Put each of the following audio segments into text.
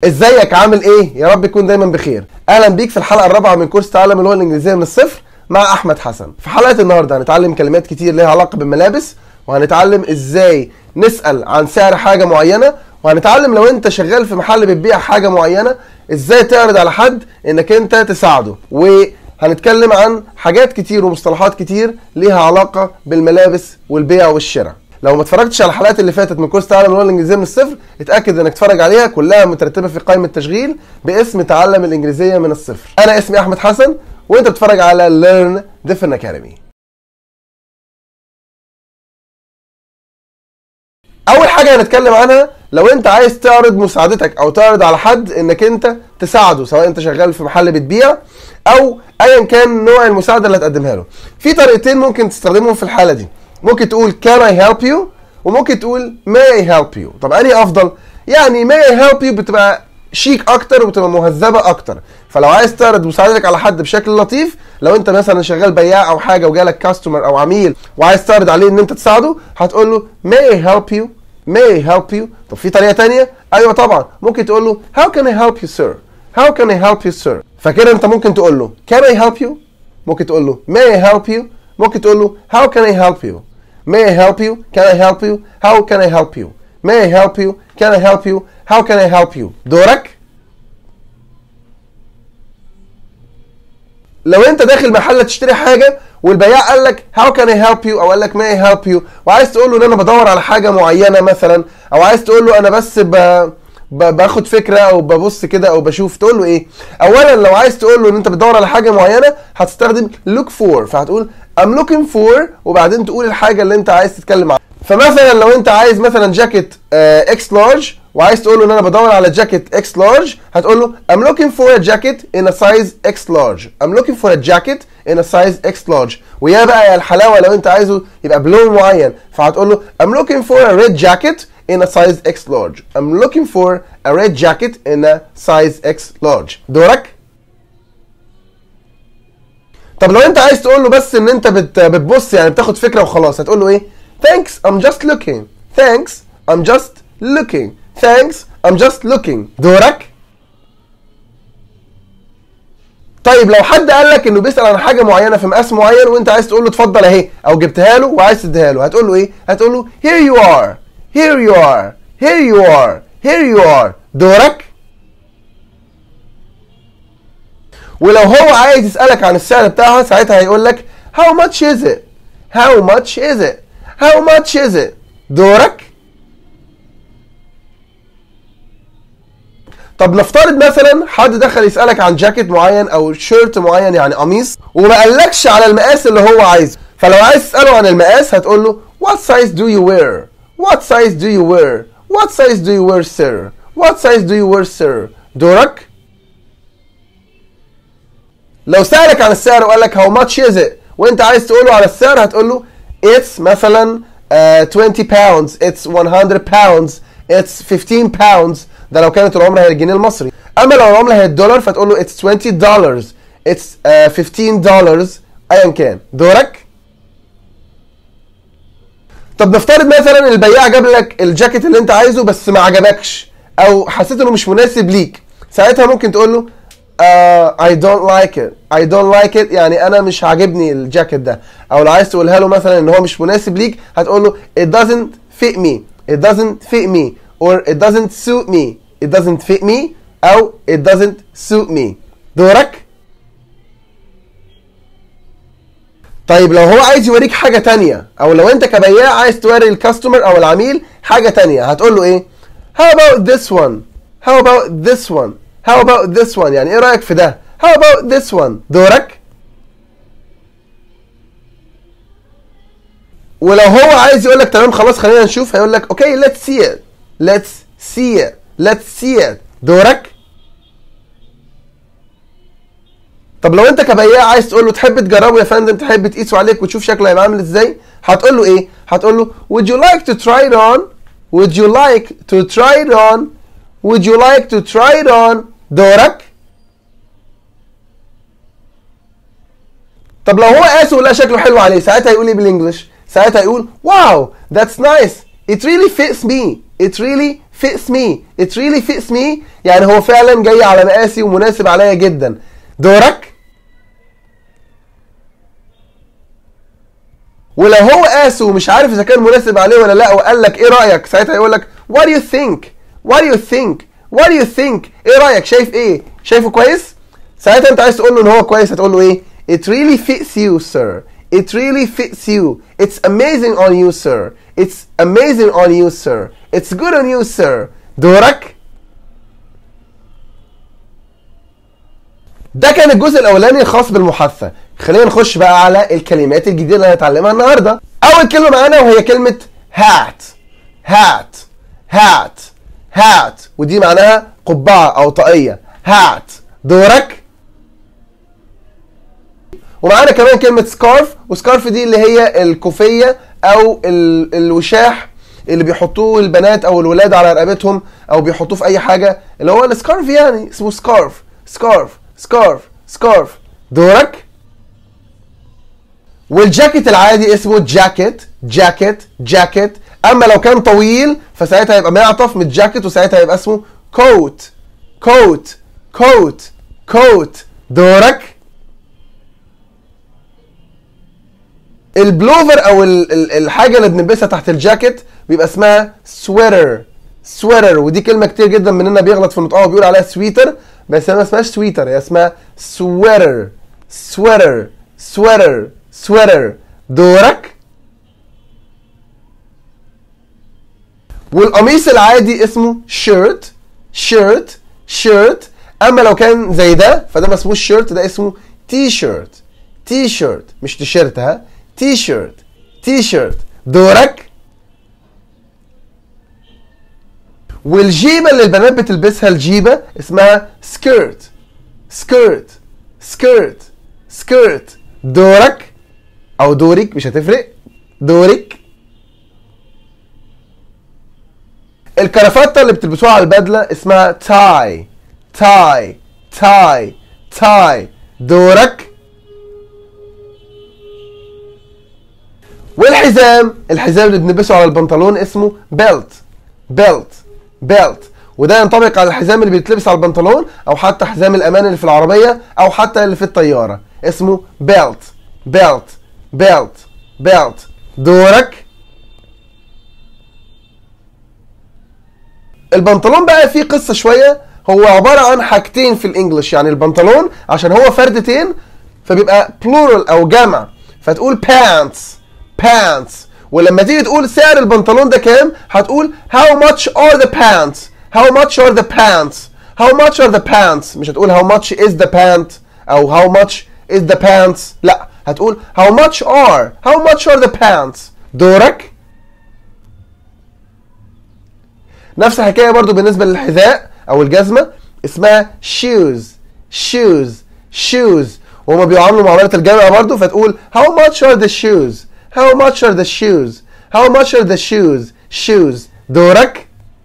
ازيك عامل ايه يا رب تكون دايما بخير اهلا بيك في الحلقه الرابعه من كورس تعلم اللغه الانجليزيه من الصفر مع احمد حسن في حلقه النهارده هنتعلم كلمات كتير ليها علاقه بالملابس وهنتعلم ازاي نسال عن سعر حاجه معينه وهنتعلم لو انت شغال في محل بتبيع حاجه معينه ازاي تعرض على حد انك انت تساعده وهنتكلم عن حاجات كتير ومصطلحات كتير ليها علاقه بالملابس والبيع والشراء لو ما اتفرجتش على الحلقات اللي فاتت من كورس تعلم اللغه الانجليزيه من الصفر اتاكد انك تتفرج عليها كلها مترتبه في قائمه تشغيل باسم تعلم الانجليزيه من الصفر انا اسمي احمد حسن وانت بتتفرج على Learn Different Academy اول حاجه هنتكلم عنها لو انت عايز تعرض مساعدتك او تعرض على حد انك انت تساعده سواء انت شغال في محل بتبيع او ايا كان نوع المساعده اللي هتقدمها له في طريقتين ممكن تستخدمهم في الحاله دي ممكن تقول can I help you وممكن تقول may I help you طب انهي افضل يعني may I help you بتبقى شيك اكتر وبتبقى مهذبه اكتر فلو عايز تعرض مساعدتك على حد بشكل لطيف لو انت مثلا شغال بياع او حاجه وجالك كاستمر او عميل وعايز تعرض عليه ان انت تساعده هتقول له may I help you may I help you طب في طريقه تانية ايوه طبعا ممكن تقول له how can I help you sir how can I help you sir فكده انت ممكن تقول له can I help you ممكن تقول له may I help you ممكن تقول له how can I help you may I help you can I help you how can I help you may I help you can I help you how can I help you دورك لو انت داخل محل تشتري حاجه والبياع قال لك هاو كان اي هيلب يو او قال لك ما اي هيلب يو وعايز تقول له ان انا بدور على حاجه معينه مثلا او عايز تقول له انا بس ب... ب... باخد فكره او ببص كده او بشوف تقول له ايه اولا لو عايز تقول له ان انت بتدور على حاجه معينه هتستخدم look for فهتقول I'm looking for وبعدين تقول الحاجه اللي انت عايز تتكلم عنها فمثلا لو انت عايز مثلا جاكيت اكس لارج وعايز تقول له ان انا بدور على جاكيت اكس لارج هتقول له I'm looking for a jacket in a size X large I'm looking for a jacket in a size X large ويا بقى يا الحلاوه لو انت عايزه يبقى بلون معين فهتقول له I'm looking for a red jacket in a size X large I'm looking for a red jacket in a size X large دورك طب لو انت عايز تقول له بس ان انت بت بتبص يعني بتاخد فكره وخلاص هتقول له ايه thanks I'm just looking thanks I'm just looking thanks I'm just looking دورك طيب لو حد قال لك انه بيسال عن حاجه معينه في مقاس معين وانت عايز تقول له اتفضل اهي او جبتها له وعايز تديها له هتقول له ايه هتقول له here you are here you are here you are here you are دورك ولو هو عايز يسالك عن السعر بتاعها ساعتها هيقول لك how much is it how much is it how much is it دورك طب نفترض مثلا حد دخل يسالك عن جاكيت معين او شيرت معين يعني قميص وما قالكش على المقاس اللي هو عايزه فلو عايز تساله عن المقاس هتقول له what size do you wear what size do you wear what size do you wear sir what size do you wear sir دورك لو سالك عن السعر وقال لك how much is it وانت عايز تقوله على السعر هتقول له it's مثلا uh, 20 pounds it's 100 pounds it's 15 pounds ده لو كانت العمله هي الجنيه المصري اما لو العمله هي الدولار فتقول له it's 20 dollars it's uh, 15 dollars ايا كان دورك طب نفترض مثلا البياع جاب لك الجاكيت اللي انت عايزه بس ما عجبكش او حسيت انه مش مناسب ليك ساعتها ممكن تقول له uh, I don't like it I don't like it يعني انا مش عاجبني الجاكيت ده او لو عايز تقولها له مثلا ان هو مش مناسب ليك هتقول له it doesn't fit me it doesn't fit me or it doesn't suit me it doesn't fit me او it doesn't suit me دورك طيب لو هو عايز يوريك حاجة تانية او لو انت كبياع عايز توري الكاستمر او العميل حاجة تانية هتقول له ايه how about this one how about this one how about this one يعني ايه رأيك في ده how about this one دورك ولو هو عايز يقول لك تمام خلاص خلينا نشوف هيقول لك اوكي let's see it let's see it let's see it دورك طب لو انت كبياع عايز تقول له تحب تجربه يا فندم تحب تقيسه عليك وتشوف شكله هيبقى عامل ازاي هتقول له ايه هتقول له would you like to try it on would you like to try it on would you like to try it on دورك طب لو هو قاسه ولا شكله حلو عليه ساعتها يقول ايه بالانجلش ساعتها يقول واو that's nice it really fits me it really fits me it really fits me يعني هو فعلا جاي على مقاسي ومناسب عليا جدا دورك ولو هو قاسه ومش عارف اذا كان مناسب عليه ولا لا وقال لك ايه رايك ساعتها يقول لك what do you think what do you think what do you think ايه رايك شايف ايه شايفه كويس ساعتها انت عايز تقول له ان هو كويس هتقول له ايه it really fits you sir it really fits you it's amazing on you sir it's amazing on you sir it's good on you sir دورك ده كان الجزء الاولاني الخاص بالمحادثه خلينا نخش بقى على الكلمات الجديده اللي هنتعلمها النهارده اول كلمه معانا وهي كلمه هات هات هات هات ودي معناها قبعه او طاقيه هات دورك ومعانا كمان كلمه سكارف وسكارف دي اللي هي الكوفيه او ال- الوشاح اللي بيحطوه البنات او الولاد على رقبتهم او بيحطوه في اي حاجه اللي هو السكارف يعني اسمه سكارف سكارف سكارف سكارف دورك والجاكيت العادي اسمه جاكيت جاكيت جاكيت اما لو كان طويل فساعتها هيبقى معطف من الجاكيت وساعتها هيبقى اسمه كوت كوت كوت كوت دورك البلوفر او ال- ال- الحاجه اللي بنلبسها تحت الجاكيت بيبقى اسمها سويتر سويتر ودي كلمه كتير جدا مننا بيغلط في نطقها وبيقول عليها سويتر بس هي ما اسمهاش سويتر هي اسمها سويتر سويتر سويتر سويتر دورك والقميص العادي اسمه شيرت شيرت شيرت اما لو كان زي ده فده ما اسموش شيرت ده اسمه تي شيرت تي شيرت مش تيشيرت ها تي شيرت تي شيرت دورك والجيبه اللي البنات بتلبسها الجيبه اسمها سكيرت سكيرت سكيرت سكيرت دورك او دورك مش هتفرق دورك الكرافته اللي بتلبسوها على البدله اسمها تاي تاي تاي تاي دورك والحزام الحزام اللي بنلبسه على البنطلون اسمه بيلت بيلت بيلت وده ينطبق على الحزام اللي بيتلبس على البنطلون او حتى حزام الامان اللي في العربيه او حتى اللي في الطياره اسمه بيلت بيلت بيلت بيلت دورك البنطلون بقى فيه قصه شويه هو عباره عن حاجتين في الانجليش يعني البنطلون عشان هو فردتين فبيبقى plural او جمع فتقول pants pants ولما تيجي تقول سعر البنطلون ده كام هتقول how much are the pants how much are the pants how much are the pants مش هتقول how much is the pant او how much is the pants لا هتقول how much are how much are the pants دورك نفس الحكايه برضو بالنسبه للحذاء او الجزمه اسمها shoes shoes shoes وهما بيعاملوا معامله الجامعه برضو فتقول how much are the shoes how much are the shoes how much are the shoes shoes دورك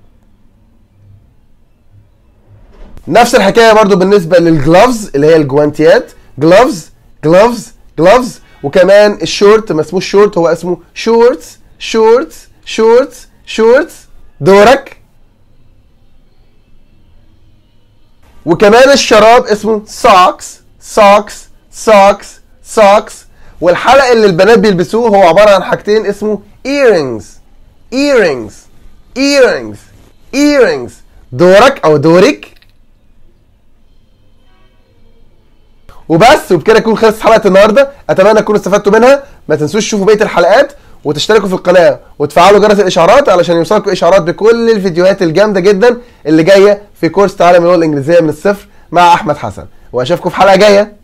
نفس الحكايه برضو بالنسبه للجلوفز اللي هي الجوانتيات gloves gloves gloves وكمان الشورت ما اسموش شورت هو اسمه شورتس شورتس شورتس شورتس دورك وكمان الشراب اسمه سوكس سوكس سوكس سوكس والحلق اللي البنات بيلبسوه هو عبارة عن حاجتين اسمه earrings earrings earrings earrings دورك او دورك وبس وبكده تكون خلصت حلقه النهارده اتمنى تكونوا استفدتوا منها ما تنسوش تشوفوا بقيه الحلقات وتشتركوا في القناه وتفعلوا جرس الاشعارات علشان يوصلكم اشعارات بكل الفيديوهات الجامده جدا اللي جايه في كورس تعلم اللغه الانجليزيه من الصفر مع احمد حسن واشوفكم في حلقه جايه